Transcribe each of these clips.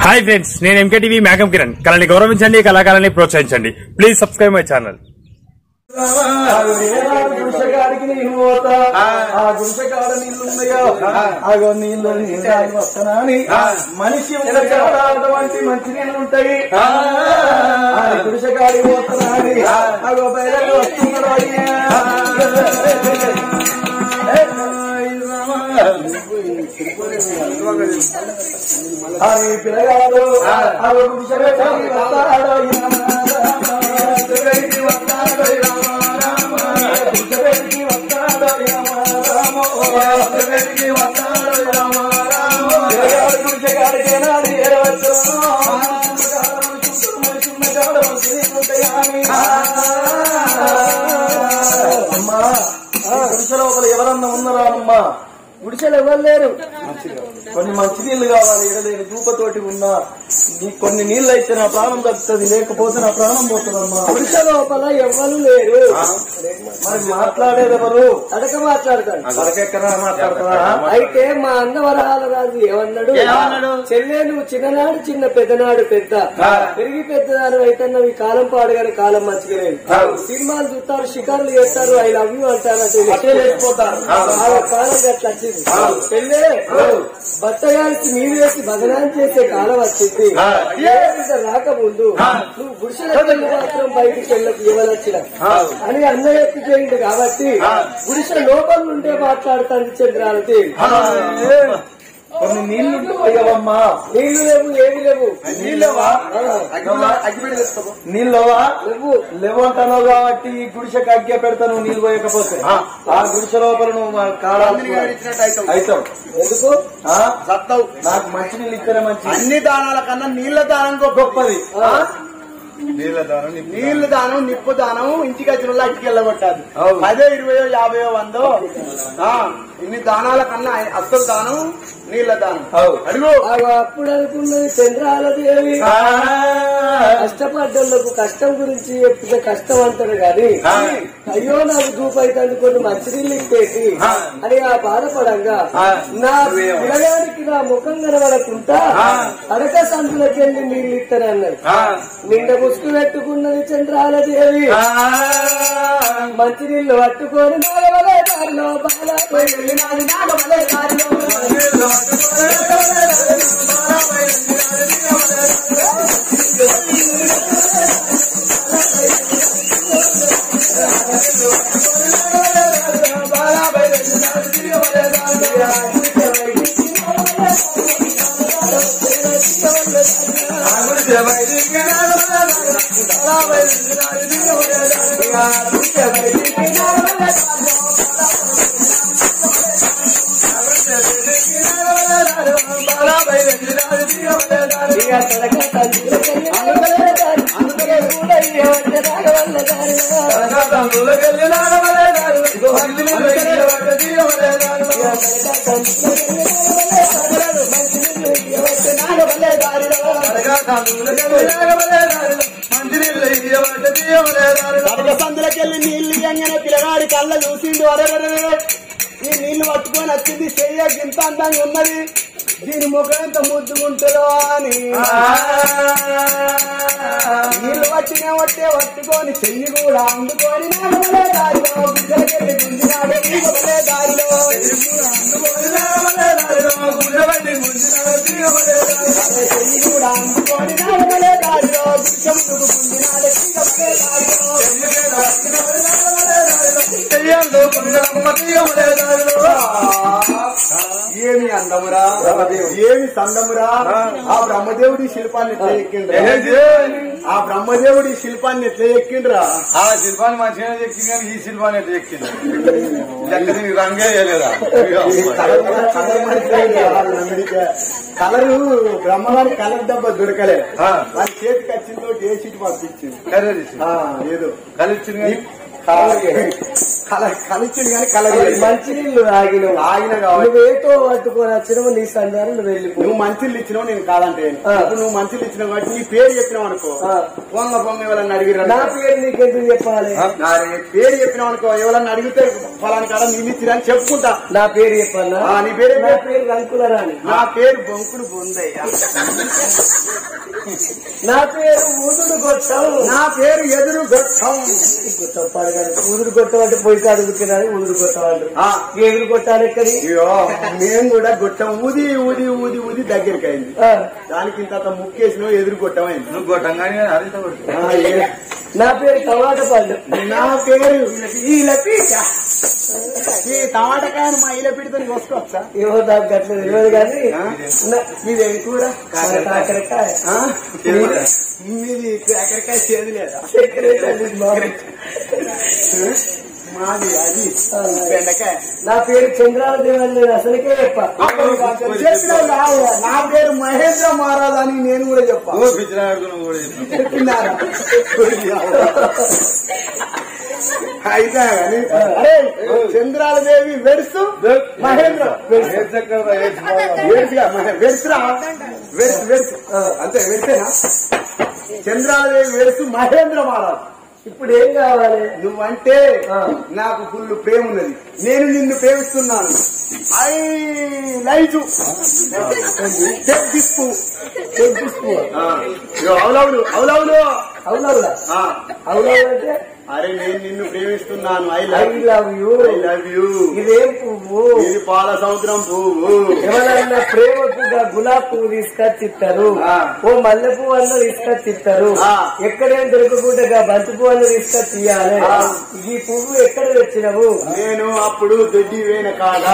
Hi friends నేను MKTV మేఘం కిరణ్ కళని గౌరవించండి కళాకారాన్ని ప్రోత్సహించండి ప్లీజ్ సబ్స్క్రైబ్ మై ఛానల్ గుడిసెగాడికి నీళ్ళు పోతా ఆ గుడిసెగాడ నీళ్లు ఉన్నాయో అగో నీళ్ళు నీళ్ళు వస్తానా అని మనిషి అటువంటి మంచి నీళ్ళు ఉంటాయి ఆ గుడిసెగాడికి పోతానా అని అగో బయలు వస్తున్నాడు అయ్యా అని పిల్లగాడు అగో గుడిసెగాడికి వస్తాడు అయ్యా గుడిసెగాడికి వస్తాడు అయ్యా గుడిసెగాడికి వస్తాడు అయ్యా గుడిసెగాడికి వస్తాడు అయ్యా పిల్లగాడు గుడిసెగాడికి నాడు ఏడవచ్చు అమ్మా గుడిసె లోపల ఎవరన్నా ఉన్నారా అమ్మా గుడిసెలు ఎవరు లేరు కొన్ని మంచి నీళ్లు కావాలి ఎడలేని దూపతోటి ఉన్నా నీ కొన్ని నీళ్ళు అయితే నా ప్రాణం దక్కుతుంది లేకపోతే నా ప్రాణం పోతుందమ్మా పురుష లోపల ఎవ్వరు లేరు మరి మాట్లాడేది ఎవరు అడక మాట్లాడతాడు అరకెక్కడా మాట్లాడతారా అయితే మా అన్న వరహాల రాజు ఏమన్నాడు చెల్లె నువ్వు చిన్ననాడు చిన్న పెద్దనాడు పెద్ద పెరిగి పెద్దదాని అయితే ఈ కాలం పాడుగానే కాలం మంచిగా లేదు సినిమాలు చూస్తారు షికారులు చేస్తారు ఐ లవ్ యూ అంటారు అట్లే లేచిపోతారు. ఆ కాలం అట్లా వచ్చింది చెల్లె భర్త గారికి నీరు వేసి భజనాన్ని చేసే కాలం వచ్చింది ఏ బిడ్డ రాకముందు నువ్వు గుడిసెల మాత్రం బయటికి వెళ్ళకు ఇవ్వలొచ్చిన అని అన్న ఎత్తి చేయండి కాబట్టి గుడిసె లోపల నుండే మాట్లాడుతాను చంద్రాలతి కొన్ని నీళ్లు పోయవమ్మా నీళ్లు లేవు ఏమి లేవు నీళ్ళవా నీళ్ళవా లేవు లేవంటాను కాబట్టి ఈ గుడిసెకి అగ్గే పెడతాను నీళ్ళు పోయకపోతే ఆ గుడిసె లోపల నువ్వు కాలాలు అవుతావు ఎందుకు ఆ? సత్తవు నాకు మంచి నీళ్ళు ఇస్తేనే మంచి అన్ని దానాల కన్నా నీళ్ల దానం గొప్పది ఆ? నీళ్ల దానం నిప్పు దానం ఇంటికి వచ్చిన వాళ్ళు అట్టికి వెళ్ళగొట్టాలి అవును. పదో ఇరవయో యాభయో వందో ఆ, ఇన్ని దానాల కన్నా అసలు దానం నీళ్ల దానం అవు. అడుగు ఆగో అప్పుడు అనుకున్నది చంద్రాలదేవి ఆ. కష్టపడ్డోళ్లకు కష్టం గురించి చెప్తే కష్టం అంటారు కానీ అయ్యో నాకు దూపైతుంది కొన్ని మంచినీళ్ళు ఇచ్చేసి అని ఆ బాధపడంగా నా పిల్లగానికి నా ముఖం కనబడకుండా అడక సందులకి వెళ్ళి నీళ్ళు ఇస్తానన్నది నిండ ముసుగు పెట్టుకున్నది చంద్రాలదేవి మంచినీళ్ళు పట్టుకొని నాగవలే దారిలో బాల వెళ్ళినాడు నాగవలే దారిలో ఇక తడక సందులకి నాగవలే దారి అందుకే కూడా ఇవ్వండి నాగవల్ల దారిలో సందులకెళ్ళి నీళ్లు ఇయ్యంగానే పిల్లగాడి కళ్ళ చూసిండు అరే ఈ నీళ్లు పట్టుకొని వచ్చింది చెయ్య గింత అందంగా ఉన్నది దీని ముఖం ఎంత ముద్దుకుంటుందో అని నీళ్లు పట్టిన వట్టే పట్టుకొని చెయ్యి కూడా అందుకొని నాగమలే దారిలో గుడ్డలకెళ్ళి గుంజినాడు నాగమలే దారిలో అదే చెయ్యి కూడా అందుకొని నాగమలే దారిలో గుడ్డముకు గుంజినాడు నాగమలే ఏమి అందమురా ఏమి సందమురా ఆ బ్రహ్మదేవుడి శిల్పాన్ని ఎట్లా ఎక్కిండ్రా ఆ బ్రహ్మదేవుడి శిల్పాన్ని ఎట్లా ఎక్కిండ్రా ఆ శిల్పాన్ని మంచిగానే చెక్కింది కానీ ఈ శిల్పాన్ని ఎట్లా చెక్కింది లెక్క దీనికి రంగే వేయలేదా కలరు బ్రహ్మగారి కలర్ డబ్బా దొరకలే ఆ. వాళ్ళ చేతికి వచ్చిందో ఏ సీట్ పంపించింది కర్రీ తీసి. ఆ, ఏదో కలిసింది కానీ కల కలిచింది కానీ కలర్ మంచి నీళ్లు తాగినవు ఆగిన కాబట్టి నువ్వేటో పట్టుకొని వచ్చినవు నీ సందారు నువ్వు వెళ్ళిపో నువ్వు మంచిలు ఇచ్చినావు నేను కాదంటే ఆ. ఇప్పుడు నువ్వు మంచిలు ఇచ్చినావు కాబట్టి నీ పేరు చెప్పినావు అనుకో ఆ. పొంగ పొంగ ఎవరన్నా అడిగిరా నా పేరు నీకెందుకు చెప్పాలి నారే పేరు చెప్పినావు అనుకో ఎవరన్నా అడిగితే ఫలాని కాడ నీళ్ళు ఇచ్చిరా అని చెప్పుకుంటా నా పేరు చెప్పాలా ఆ, నీ పేరు నా ఏంటి? పేరు రంకులరాని నా పేరు బొంకుడు బొందయ్య నా పేరు ఊదుడు గొట్టం నా పేరు ఎదురు గొట్టం గొట్టం పడగారు ఊదుడు గొట్టం అంటే పోయి కాదుకున్నాడు ఊదుడు గొట్టం అంటారు ఆ. ఎదురు కొట్టాలి ఎక్కడి అయ్యో మేము కూడా గొట్టం ఊది ఊది ఊది ఊది దగ్గరికి అయింది ఆ, దానికి ఇంత ముక్కేసిన ఎదురు గొట్టమైంది నువ్వు కొట్టంగానే అదితో కొట్టు ఆ, ఏ- నా పేరు టమాటా పళ్ళు నా పేరు ఈ లపీట ఈ టమాటకాయను మా ఇలా పిడితో కోసుకోవచ్చా ఏమో నాకు గట్ల తెలియదు కానీ ఆ? నా- మీదేమి కూర మన కాకరకాయ ఆ? మీది కాకరకాయ చేదు లేదా చక్కెర వేసాను బాబు. మాది అది ఆ, బెండకాయ నా పేరు చంద్రాల దేవన్ నేను అసలుకే చెప్ప చెప్పినావు కాదు. నా పేరు మహేంద్ర మహారాజ్ అని నేను కూడా చెప్పా నువ్వు పిచ్చినాడు నువ్వు కూడా చెప్పు. చెప్పినారా అయితే కానీ అరే చంద్రాల దేవి వెడుస్తూ మహేంద్ర ఏ చక్కెర ఏ బాగా. వెడుసుగా వెడుసురా వెడుసు వెడుసు అంతే వెడితేనా చంద్రాల దేవి వెడుసు మహేంద్ర మహారాజ్ ఇప్పుడు ఏం కావాలి నువ్వంటే ఆ. నాకు ఫుల్ ప్రేమ ఉన్నది నేను నిన్ను ప్రేమిస్తున్నాను ఐ లైజు తెప్పిస్తూ తెప్పిస్తూ అవులవులు అవులవులు అవునవునా ఆ. అవునంటే అరే నేను నిన్ను ప్రేమిస్తున్నాను I I love love you I love you ఇదేం పువ్వు ఇది పాల సముద్రం పువ్వు ఎవరైనా ప్రేమ పువ్వు గులాబ్ పువ్వు తీసుకొచ్చి ఇస్తారు ఆ. ఓ మల్లె పువ్వు అన్న తీసుకొచ్చి ఇస్తారు ఆ. ఎక్కడేం దొరకకుండా గా బంతి పువ్వు అన్న తీసుకొచ్చి ఇయ్యాలి ఆ. ఈ పువ్వు ఎక్కడ తెచ్చినవు నేను అప్పుడు దొడ్డి వేన కాడ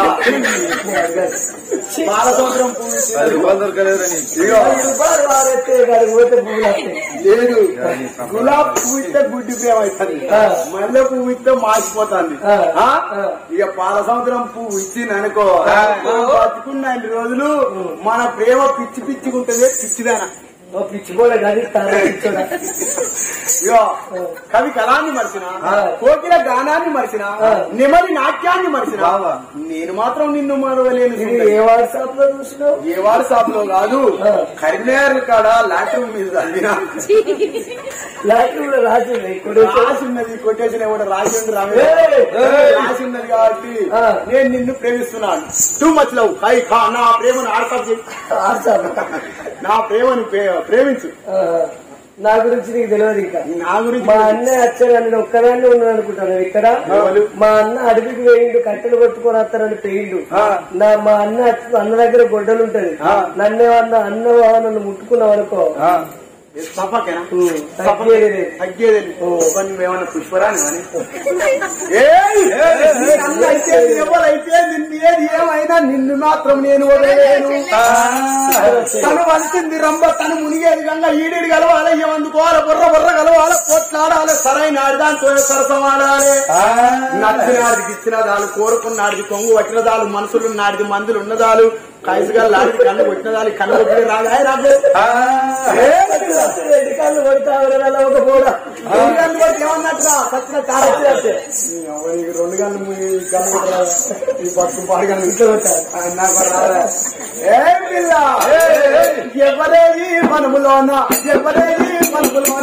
పాల సముద్రం పువ్వు పది ఇచ్చింది. రూపాయలు దొరకలేదు నీకు ఇదిగో, పది రూపాయలు వారెత్తే గారికి పోతే పువ్వులు వస్తాయి లేదు గులాబ్ పువ్వు ఇస్తే గుడ్డి ప్రేమ అవుతుంది ఆ. మల్లె పువ్వు ఇస్తే మాసిపోతుంది ఆ. ఆ? ఆ. ఇక పాల సముద్రం పువ్వు ఇచ్చింది అనుకో మనం బతుకున్న అన్ని రోజులు మన ప్రేమ పిచ్చి పిచ్చిగుంటది పిచ్చిదానా ఓ పిచ్చిపోలే కానీ తాను పిచ్చోడా. ఇగో కవి కళాన్ని మరిచిన ఆ. కోకిల గానాన్ని మరిచిన ఆ. నెమలి నాట్యాన్ని మరిచిన బావా. నేను మాత్రం నిన్ను మరవలేను ఇది సుందరి. ఏ వాట్సాప్ లో చూసినావు ఏ వాట్సాప్ లో కాదు ఆ. కరీంనగర్ కాడ లాట్రూమ్ మీద చదివిన లాటరీ లో రాసింది కొడేసి రాసి ఉన్నది కొట్టేసిన కూడా రాసి ఉంది రామే ఏయ్! రాసి ఉన్నది కాబట్టి ఆ. నేను నిన్ను ప్రేమిస్తున్నాను టూ మచ్ లవ్ కై ఖా నా ప్రేమను ఆడతాం వాట్సాప్ నా ప్రేమను ప్రే- ప్రేమించు ఆ, నా గురించి నీకు తెలియదు ఇంకా నా గురించి మా అన్నయ్య వచ్చాడు నేను ఒక్కదాన్ని ఉన్నాను అనుకుంటాను ఇక్కడ ఎవరు? మా అన్న అడవికి వేయిండు కట్టెలు కొట్టుకొని వస్తానని పోయిండు ఆ. నా మా అన్న వచ్చి- అన్న దగ్గర గొడ్డలు ఉంటది ఆ. నన్నేమన్నా అన్నవా నన్ను ముట్టుకున్నావు అనుకో తప్పకేనా ఉమ్, తగ్గేది లేదు. తగ్గేది ఓ. నువ్వేమన్నా పుష్పరాని అని ఏయ్! నీ అన్న అయితే ఎవరైతే నిన్ను ఏది ఏమైనా నిన్ను మాత్రం నేను వదిలేను తను వలిసింది రంబ తను మునిగేది గంగా ఈడీడి కలవాలి ఏమందుకోవాలి బుర్ర బుర్ర కలవాలి కొట్లాడాలి సరైన ఆడదాంతో సరసమాడాలి నచ్చినాడికి ఇచ్చిన దాలు కోరుకున్నాడికి కొంగు పట్టిన దాలు మనుషులు నాడిది మందులు ఉన్నదాలు కైసుగా లాడికి కన్ను కొట్టిన దాలు కన్ను కొట్టిన రాగా రాజు రెండు కాళ్ళు కొడతావు అలా ఒక పోడా రెండు గంటలు కొట్టి ఏమన్నట్టుగా సచ్చిన తారొచ్చేస్తే రెండు గంటలు మూయి గంటలు కొట్టరా? ఈ పట్టు పాడు గంటలు ఇంట్లో పెట్టారు ఆ, నాకు రాదా ఏ పిల్ల ఎవరేది మనములోన ఎవరేది మనములోన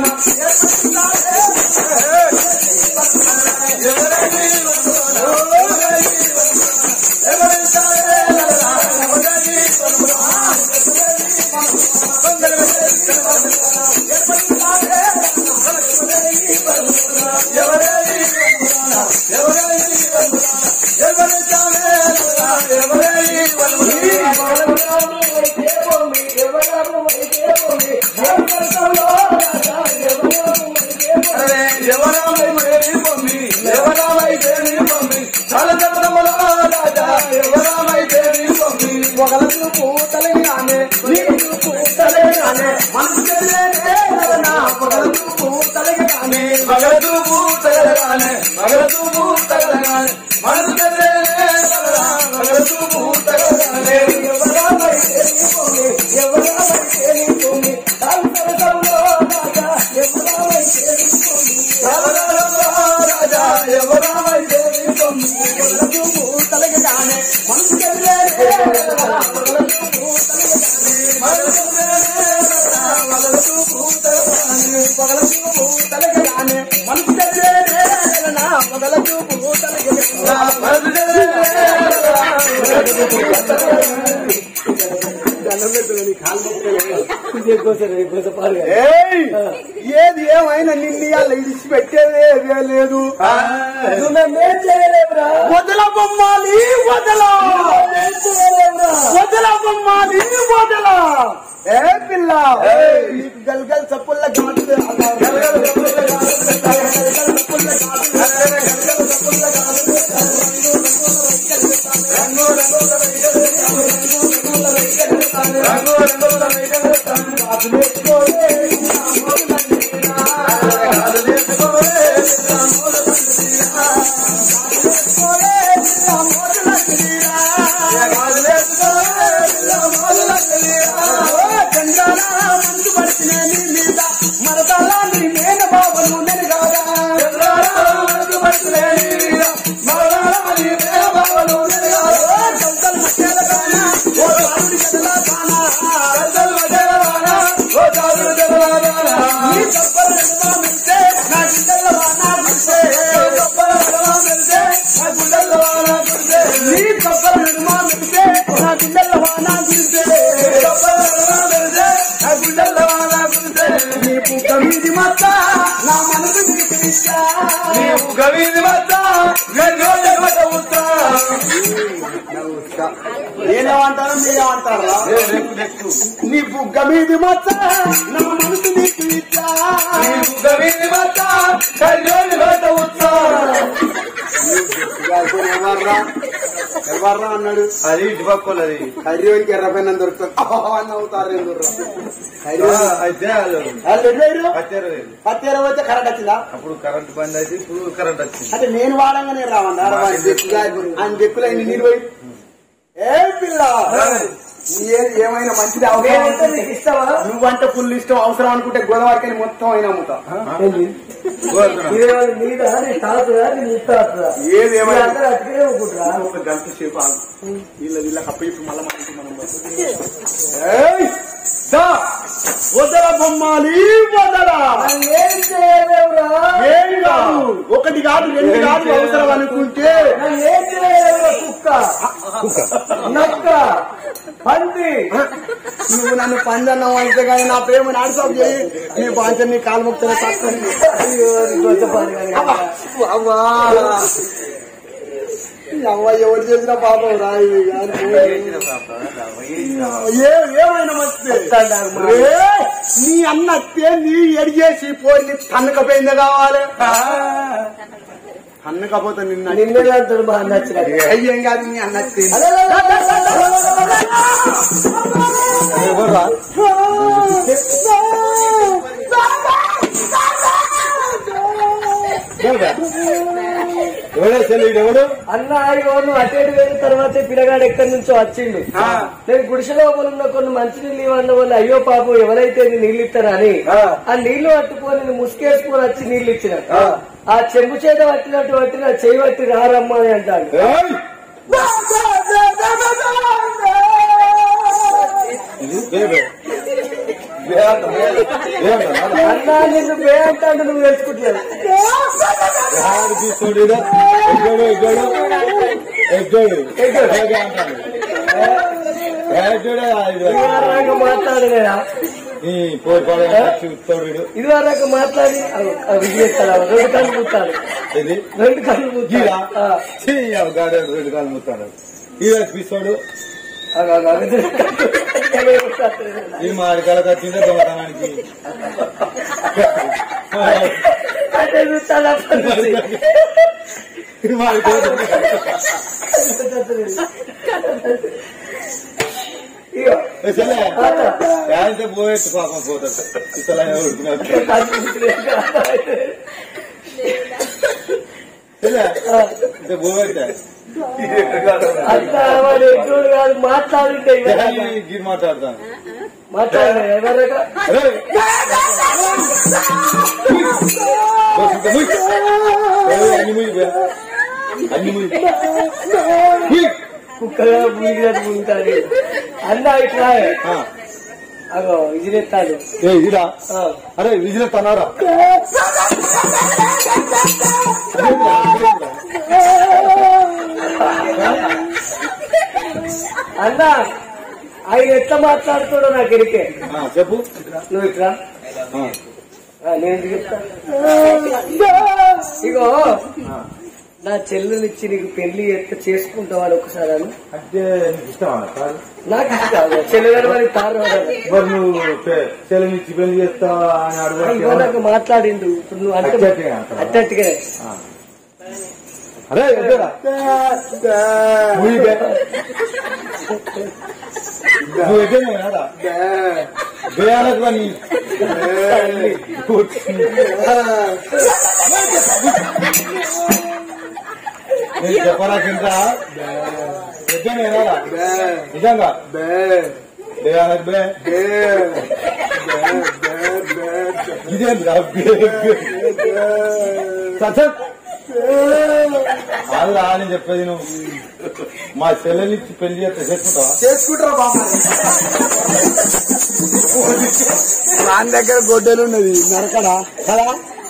ఒకలకు పూతలగానే నీకు పూతలగానే మనసు ఒకలకు పూతలగానే మగదు పూతలగానే మగదు పూతలగానే మనసు మగదు పూతలగానే ఎవరైతే నీకోమి ఎవరైతే నీకోమి తాను సరసంలో రాజా ఎవరైతే నీకోమి రాజా ఇంకోసారి ఇంకొక పాలు కాదు. ఏయ్ ఏది ఏమైనా నిన్ను ఇవాళ ఇడిచి పెట్టేదే ఏదే లేదు నువ్వు నన్నేం చేయలేవురా వదల బొమ్మాలి వదల ఏం చేయలేవురా వదల బొమ్మాలి వదల ఏ పిల్ల నీకు గల్గల్ చప్పుల్ల గాడులే అలా గల్గల్ చప్పుల్ల గాడులే గల్గల్ చప్పుల్ల గాడులే గల్గల్ చప్పుల్ల గాడులే రంగు రంగుల రైగలు రంగు రంగుల రైగలు గాడులేసుకోలే నా మనసు నీకు ఇష్టా నేనేమంటాను మీరేమంటారా నీ బుగ్గ మీది మచ్చ నా మనసు నీకు ఇచ్చా ఎవర్రా ఎవర్రా అన్నాడు అది ఇటు పక్కలు అది హరియోనికి ఎర్రపైన దొరుకుతుంది అని అవుతారు ఎందుకు అయితే వాళ్ళు పచ్చారు లేదు. పత్తేర పోతే కరెంట్ వచ్చిందా అప్పుడు కరెంట్ బంద్ అయితే ఇప్పుడు కరెంట్ వచ్చింది అంటే నేను వాడంగానే రావన్నా ఆయన దిక్కులు ఆయన నీరు పోయి ఏ పిల్ల ఏది ఏమైనా మంచిది నేనంటే అవసరం నీకు ఇష్టమా నువ్వంటే ఫుల్ ఇష్టం అవసరం అనుకుంటే గోదావరికి మొత్తం అయినా అమ్ముతా ఇదేమన్నా నీదా నీ తాతదా నీ ముత్తాతదా ఏది ఏమైనా అందరూ అట్టుకే ఊరుకుంటారా ఒక గంట సేపు ఆగు వీళ్ళ వీళ్ళ కప్ప ఇప్పుడు మళ్ళీ మన ఇంటికి మనం పోతాం. ఏయ్! దా! వదల బొమ్మాలి వదల నన్ను ఏం చేయలేవురా ఏం కాదు ఒకటి కాదు రెండు కాదు అవసరం అనుకుంటే నన్ను ఏం చేయలేవురా కుక్క నక్క పంది నువ్వు నన్ను పందన్నావు అంటే కానీ నా ప్రేమ నాడుసాపు చేయి నీ బాధ్యత నీ కాలు ముక్తనే తక్కువ అయ్యో నీ గొంతు పాడు కానీ అవ్వా ఈ అవ్వ ఎవరు చేసిన పాపం రాయి ఏమైనా మంచిదే రే, నీ అన్న అత్తే నీ ఎడిగేసి పోయి తన్నకపోయిందే కావాలి తన్నకపోతే నిన్న నిన్నే అంటాడు మా అన్న వచ్చిన అయ్యేం కాదు నీ అన్న అత్తే ఎవడో చెల్లి ఎవడు అన్న ఇగో నువ్వు అటు ఇటు వెళ్ళిన తర్వాత పిల్లగాడు ఎక్కడి నుంచో వచ్చిండు నేను గుడిసె లోపల ఉన్న కొన్ని మంచినీళ్ళు ఇవ్వన్న వాళ్ళు అయ్యో పాపం ఎవరైతే నీ నీళ్ళు ఇస్తారని ఆ నీళ్లు పట్టుకొని నేను ముసుకేసుకొని వచ్చి నీళ్లు ఇచ్చిన ఆ చెంబు చేత పట్టినట్టు పట్టి నా చేయి పట్టి రారమ్మా అని అంటాడు అన్నా నిన్ను బే అంటాడు నువ్వు వేసుకుంటున్నావు ఇదివరకు మాట్లాడలేదా ఇదివరకు మాట్లాడి విజయస్తాడు రెండు కళ్ళు పూస్తాడు రెండు కళ్ళు పూస్తాడు పిస్తాడు ఆ, ఆ, ఆ, రెండు కళ్ళు పూస్తాడు. ఈ మాడికాలకు వచ్చిందే దొంగతనానికి అంటే చూస్తాడు అప్పటి నుంచి. ఈ మాడికాలకు ఇగో, చెల్లె అట్లా. యాంటే పోయేట్టు పాపం పోతాడు ఇతలా ఉడుకున్నాడు కళ్ళు పూస్తలేదు. చెల్లె ఆ, ఇంత పోయేట్టే అట్లా వాడు ఎటువంటి కాదు మాట్లాడుంటే ఇవాళ. గిరి మాట్లాడతాను మాట్లాడలే ఎవరగా అరే! బస్ ఇంత ముయ్. ఏ, అన్ని ముయ్ బే. అన్ని ముయ్. ముయ్. కుక్కగా మునిగినట్టు మునుగుతాడు అన్న ఇట్లా ఆ. అగో విజిరెత్తాడు ఏ ఇదా అరే విజిల తనారా అన్న ఆయన ఎట్లా మాట్లాడుతాడో నాకు ఎరికే ఆ, చెప్పు నువ్వు ఇట్లా ఆ. ఆ, నేను ఎందుకు చెప్తా ఇగో నా చెల్లెలిచ్చి నీకు పెళ్లి ఎట్ట చేసుకుంటావని ఒకసారి అను. అంటే నీకు ఇష్టమా కాదు నాకు ఇష్టం చెల్లెలు మరి తారు అన్నాడు. మరి నువ్వు పె- చెల్లినిచ్చి పెళ్లి చేస్తావా అని ఇగో అడుగు నాకు మాట్లాడిండు ఇప్పుడు నువ్వు అంటే అట్టట్టుగా అంటావా? అట్టట్టుగా అరే ఎదురా నువ్వు ఇదే. నువ్వు ఎదురేనాడా వేయాలకు నీ నేను చెప్పరా కింద ఎద్దనేనాడా నిజంగా వేయాలకు బే ఇదేంద్రా సత్యం అలా అని చెప్పేది నువ్వు మా చెల్లెలిచ్చి పెళ్లి చేస్తే చేసుకుంటావా చేసుకుంటారా బామ్మ దాని దగ్గర గొడ్డలు ఉన్నది నరకడా కదా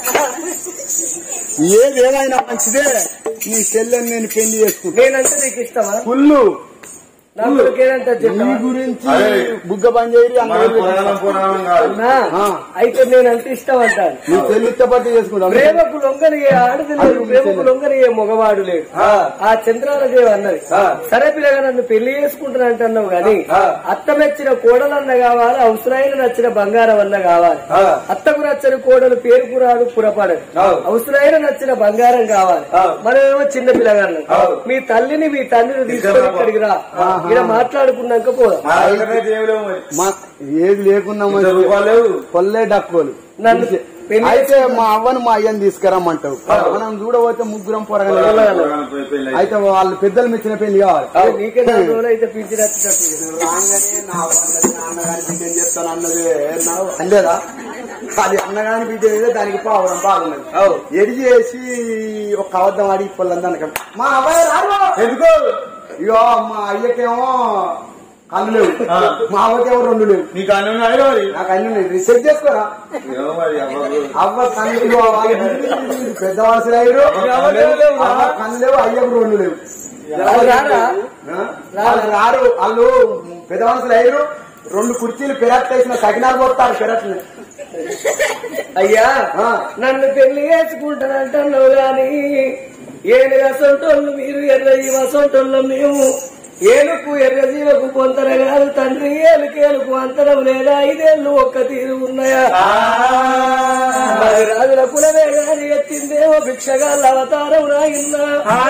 ఏది ఏమైనా మంచిదే నీ చెల్లెని నేను పెళ్లి చేసుకుంటా నేనంటే నీకు ఇష్టమా ఫుల్లు నా కొడుకేనంటే నీ చెప్తావా గురించి అరే. బుగ్గ పని చేయరి మన పురాణం పురాణం కాదు అన్నా, ఆ. అయితే నేనంటే ఇష్టం అంటాను నీ చెల్లి ఇష్టపడి చేసుకుంటా ప్రేమకు లొంగని ఏ ఆడది లేదు ప్రేమకు లొంగని ఏ మగవాడు లేడు ఆ చంద్రాలదేవి అన్నది సరే పిల్లగా నన్ను పెళ్లి చేసుకుంటున్నా అంటున్నావు గాని అత్త మెచ్చిన కోడలన్న కావాలి అవసరమైన నచ్చిన బంగారం అన్న కావాలి అత్తకు నచ్చిన కోడలు పేరుకు రాదు పురపడదు అవసరమైన నచ్చిన బంగారం కావాలి మనమేమో చిన్న పిల్లగారు మీ తల్లిని మీ తండ్రిని తీసుకొని ఇక్కడికి రా ఇలా మాట్లాడుకున్నాక పోదాం మా దగ్గర ఏమి లేవు మరి మా ఏది లేకున్నా ఇద్దరు రూపాయలు లేవు కొల్లే డక్కులు నన్ను పెళ్లి అయితే మా అవ్వను మా అయ్యని తీసుకురమ్మంటావు మనం చూడబోతే ముగ్గురం పొరగలే పురాణం పోయి పెళ్లి అయ్యి. అయితే వాళ్ళు పెద్దలు మెచ్చిన పెళ్లి కావాలి అదే నీకే నాలుగు రోజులు అయితే పింఛనచ్చినట్టు రాగానే నా వాళ్ళని నాన్నగారి బిడ్డ ఏం చెప్తాను అన్నదే నా- అంతేదా అది అన్నగాని బిడ్డ ఏదో దానికి పావడం బాగున్నది ఎడి చేసి ఒక అబద్ధం ఆడి ఇప్పలందరూ మా అబ్బాయి రారు ఎందుకో ఇగో మా అయ్యకేమో కళ్ళు లేవు మా అవ్వకేమో రెండు లేవు నీకు అన్ని ఉన్నాయి మరి నాకు అన్ని ఉన్నాయి. రీసెర్చ్ చేసుకోరా ఏమో మరి అవ్వకు. అవ్వ కళ్ళు ఇగో వాళ్ళ పెద్ద వలసలు అయ్యారు అవ్వ కళ్ళు లేవు అయ్యకు రెండు లేవు ఎవరు రారా? ఆ? వాళ్ళు రారు వాళ్ళు పెద్ద మనుషులు అయ్యారు రెండు కుర్చీలు పెరట్ వేసిన సకినాలు పోతారు పెరట్లు అయ్యా ఆ. నన్ను పెళ్లి చేసుకుంటానంటున్నావు గాని ఏడు వసంటోళ్ళు మీరు ఎర్ర ఈ వసంటోళ్ళు మేము ఏలుకు ఎర్ర జీవకు పొంతన కాదు తండ్రి ఏలుకు ఏలుకు అంతరం లేదా ఐదేళ్లు ఒక్క తీరు ఉన్నాయా మరి రాజుల కులమే గాని ఎత్తిందేమో భిక్షగాళ్ళ అవతారం రాయిన్నా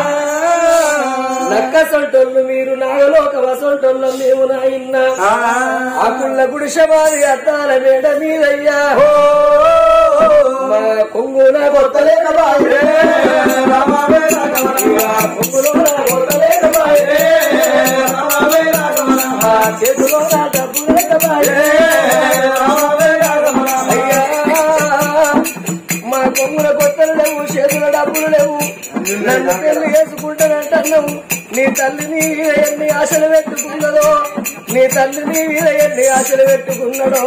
నక్క సొంటోళ్ళు మీరు నాగలోక వసంటోళ్ళు మేము నాయన్న ఆ కుళ్ళ గుడిసెమారి అద్దాల మేడ మీదయ్యా మా కొంగున కొత్తలేక బాయే కొంగులో కొత్తలేక బాయే మా చేతిలో నా డబ్బు లేక బాయే అయ్యా మా కొంగుల కొత్తలు లేవు చేతుల డబ్బులు లేవు నన్ను పెళ్లి చేసుకుంటానంటున్నావు నీ తల్లి నీ మీద ఎన్ని ఆశలు పెట్టుకున్నదో నీ తల్లి నీ మీద ఎన్ని ఆశలు పెట్టుకున్నదో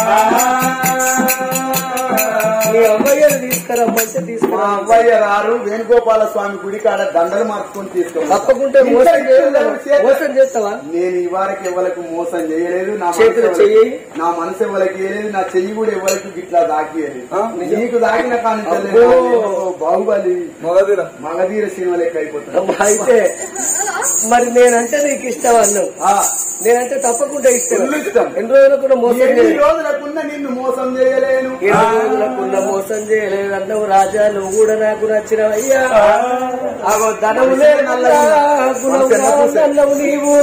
నీ అమ్మయ్యను తీసుకురమ్మంటే మా తీసుకురా అబ్బాయి రారు వేణుగోపాల స్వామి గుడి కాడ దండలు మార్చుకొని తీసుకో తప్పకుంటే మోసం చేస్తావా మోసం చేస్తావా నేను ఈ వారికి ఎవరికి మోసం చేయలేదు నా చేతులు మనసు చెయ్యి. ఎవరికి- నా మనసు ఎవరికి చేయలేదు నా చెయ్యి కూడా ఎవరికి గిట్లా దాకియలేదు నీకు దాకిన కానీ అబ్బో. బాహుబలి మగధీర మగధీర సినిమా లెక్క అయిపోతుంది అబ్బా, అయితే మరి నేనంటే నీకు ఇష్టం అన్నావు ఆ, నేనంటే తప్పకుండా ఇష్టం ఫుల్ ఇష్టం. ఎన్ని రోజులు కూడా మోసం ఎన్ని చేయలేదు రోజులకున్నా నిన్ను మోసం చేయలేను ఎన్ని రోజులకున్న మోసం చేయలేదు అన్నావు రాజా నువ్వు కూడా నాకు నచ్చినవయ్యా ఆగో ధనము లేకుండా గుణము అన్నవు నీవు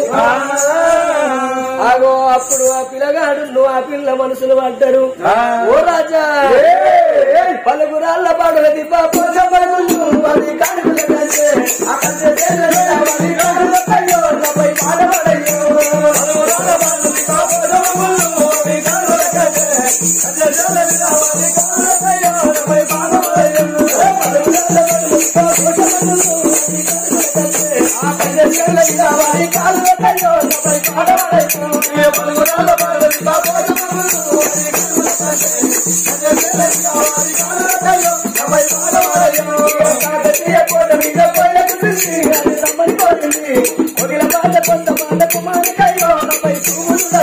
ఆగో అప్పుడు ఆ పిల్లగాడు నువ్వు ఆ పిల్ల మనసులు పడ్డారు ఓ రాజా పలుగురాళ్ళ పాడులది పాప పది కానుకల కంటే అక్కడ చేతులలో పది కానుకల కయ్యో, నలభై పాడబడయ్యో. పలుగురాళ్ళ పాడులది పాప పది కానుకల కంటే అక్కడ చేతులలో పది కానుకల కయ్యో, నలభై పాడబడయ్యో. పలుగురాళ్ళ పాడులది పాప పది కానుకల కంటే అక్కడ చేతులలో పది కానుకల కయ్యో, నలభై పాడబడయ్యో. పలుగురాళ్ళ పాడులది పాప పది కానుకల కాకతీయ కోట మీద పోయినకు తిరిగి అది రమ్మని కోరింది. ఒడిల పాట కొంత పాటకు మానికయ్యో, నలభై పువ్వులు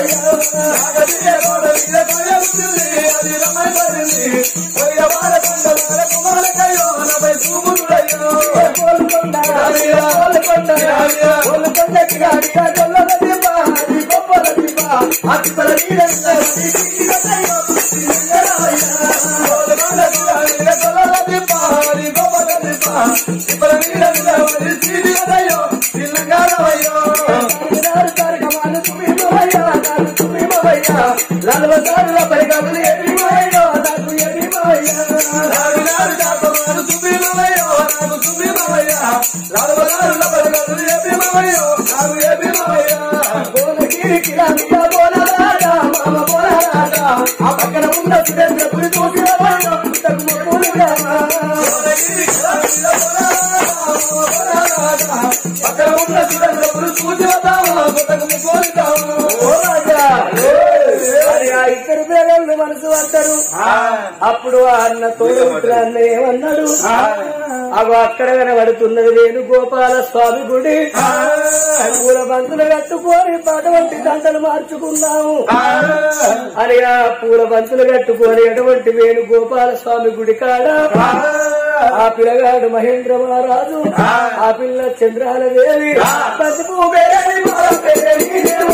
మరి ఆ ఇద్దరు పేరు మనసు పడతారు అప్పుడు ఆ అన్న తోడు అన్న ఏమన్నాడు అవి అక్కడ కనబడుతున్నది నేను గోపాల స్వామి గుడి పూల బంతులు కట్టుకొని అటువంటి దండలు మార్చుకున్నాము అని ఆ పూల బంతులు కట్టుకొని ఎటువంటి వేణు గోపాల స్వామి గుడి కాడ ఆ పిల్లగాడు మహేంద్ర మహారాజు ఆ పిల్ల చంద్రాల దేవి పసుపు బేరి మా బేరి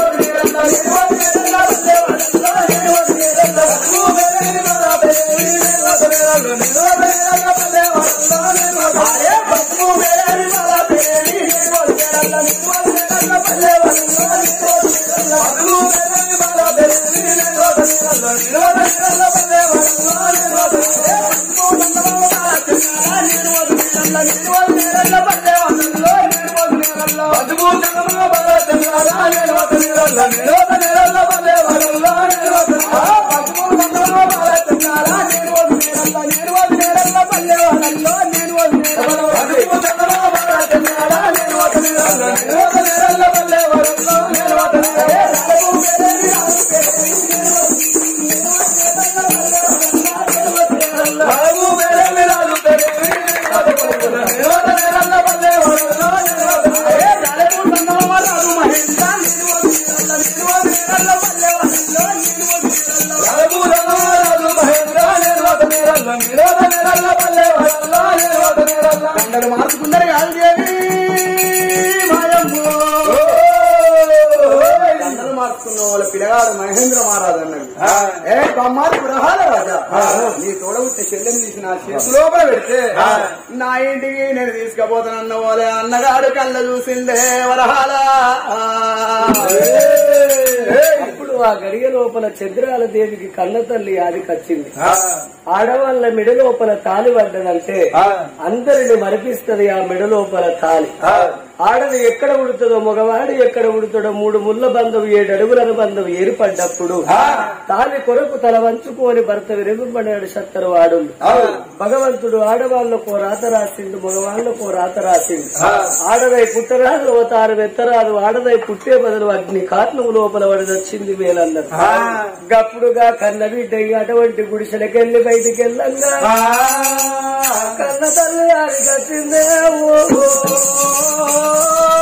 దండలు మార్చుకున్నారు కాదు దేవి మాయమ్మ దండలు మార్చుకున్న వాళ్ళ పిల్లగాడు మహేంద్ర మహారాజు అన్నాడు ఏ బొమ్మారు గ్రహాల రాజా నీ తోడబుట్టిన చెల్లెని తీసి నా చేతి లోపల పెడితే నా ఇంటికి నేను తీసుకుపోతానన్న వాళ్ళే అన్నగాడు కళ్ళ చూసిందే వరహాల ఇప్పుడు ఆ గడియ లోపల చంద్రాల దేవికి కన్న తల్లి ఆదికి వచ్చింది ఆడవాళ్ళ మెడ లోపల తాలి పడ్డదంటే అందరిని మరిపిస్తది ఆ మెడ లోపల తాలి ఆడది ఎక్కడ ఉడుతుందో మగవాడు ఎక్కడ ఉడుతాడో మూడు ముళ్ళ బంధం ఏడు అడుగుల బంధం ఏర్పడ్డప్పుడు తాలి కొరకు తల వంచుకొని భర్త విరమింపడాడు సత్తరు వాడు భగవంతుడు ఆడవాళ్ళకో రాత రాసిండు మగవాళ్ళకో రాత రాసిండు ఆడదై పుట్టరాదు అవతారం ఎత్తరాదు ఆడదై పుట్టే బదులు అగ్ని కాట్నం లోపల పడదొచ్చింది వేలన్నది గప్పుడుగా కన్న బిడ్డ అటువంటి గుడిసెలకెళ్ళి బయటికి వెళ్ళంగా కన్న తల్లి ఆడికి వచ్చిందే ఓ